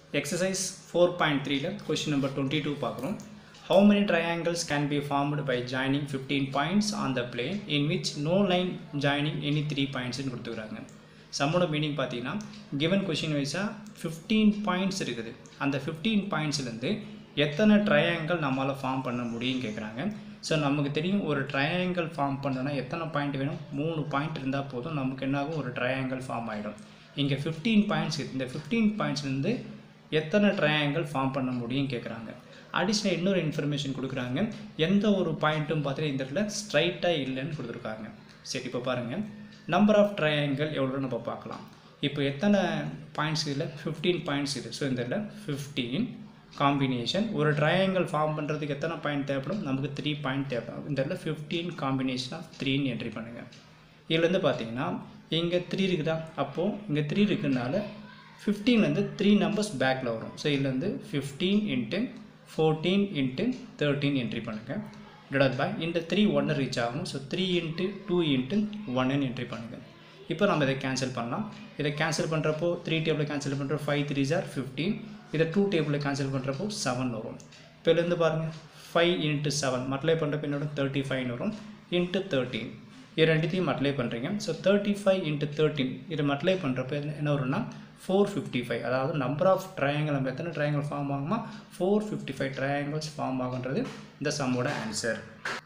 exercise four point த்ரீல question number twenty two பார்க்குறோம் how many triangles can be formed by joining fifteen points on the plane in which no line joining any three பாயிண்ட்ஸ்னு கொடுத்துக்கிறாங்க சம்மோட meaning பார்த்தீங்கன்னா given question வைஸாக fifteen points இருக்குது அந்த fifteen பாயிண்ட்ஸ்லேருந்து எத்தனை ட்ரையாங்கிள் நம்மளால் ஃபார்ம் பண்ண முடியும்னு கேட்குறாங்க ஸோ நமக்கு தெரியும் ஒரு ட்ரையாங்கிள் ஃபார்ம் பண்ணோன்னா எத்தனை பாயிண்ட் வேணும் மூணு பாயிண்ட் இருந்தால் போதும் நமக்கு என்னாகும் ஒரு ட்ரையாங்கிள் ஃபார்ம் ஆகிடும் இங்கே ஃபிஃப்டீன் பாயிண்ட்ஸ் இந்த ஃபிஃப்டீன் பாயிண்ட்ஸ்லேருந்து எத்தனை ட்ரையாங்கிள் ஃபார்ம் பண்ண முடியும் கேட்குறாங்க அடிஷ்னல் இன்னொரு இன்ஃபர்மேஷன் கொடுக்குறாங்க எந்த ஒரு பாயிண்ட்டும் பார்த்தீங்கன்னா இந்த இடத்துல ஸ்ட்ரைட்டாக இல்லைன்னு கொடுத்துருக்காங்க சரி இப்போ பாருங்கள் நம்பர் ஆஃப் ட்ரையாங்கிள் எவ்வளோ நம்ம பார்க்கலாம் இப்போ எத்தனை பாயிண்ட்ஸ் இதில் ஃபிஃப்டீன் பாயிண்ட்ஸ் இது ஸோ இந்த இடத்துல ஃபிஃப்டீன் காம்பினேஷன் ஒரு ட்ரையாங்கிள் ஃபார்ம் பண்ணுறதுக்கு எத்தனை பாயிண்ட் தேவைப்படும் நமக்கு த்ரீ பாயிண்ட் தேவைப்படும் இந்த இடத்துல ஃபிஃப்டீன் காம்பினேஷன் ஆஃப் த்ரீன்னு என்ட்ரி பண்ணுங்கள் இதுலேருந்து பார்த்தீங்கன்னா இங்கே த்ரீ இருக்குதா அப்போது இங்கே த்ரீ இருக்குனால ஃபிஃப்டீன்லேருந்து த்ரீ நம்பர்ஸ் பேக்கில் வரும் ஸோ இதுலேருந்து fifteen into fourteen into thirteen entry பண்ணுங்கள் டிவைட் பை இந்த த்ரீ ஒன்று ரீச் ஆகும் so three into two into ஒன்னு என்ட்ரி பண்ணுங்கள் இப்போ நம்ம இதை கேன்சல் பண்ணலாம் இதை கேன்சல் பண்ணுறப்போ த்ரீ டேபிள் கேன்சல் பண்ணுறப்போ ஃபைவ் த்ரீ ஜார் ஃபிஃப்டீன் இதை டூ டேபிளில் கேன்சல் பண்ணுறப்போ செவன் வரும் இப்போ இதுலேருந்து பாருங்கள் ஃபைவ் இன்ட்டு செவன் மல்டிப்ளை பண்ணுறப்போ என்னோட தேர்ட்டி ஃபைவ்னு வரும் இன்ட்டு தேர்ட்டீன் இது ரெண்டுத்தையும் மல்டிப்ளை பண்ணுறீங்க so thirty five into thirteen இதை மல்டிப்ளை பண்ணுறப்போ என்ன வரும்னா ஃபோர் ஃபிஃப்டி ஃபைவ் அதாவது நம்பர் ஆஃப் ட்ரையாங்கிள் நம்ம எத்தனை ட்ரையாங்கிள் ஃபார்ம் ஆகுமா four fifty five triangles form ஆகுன்றது இந்த சம்மோட ஆன்சர்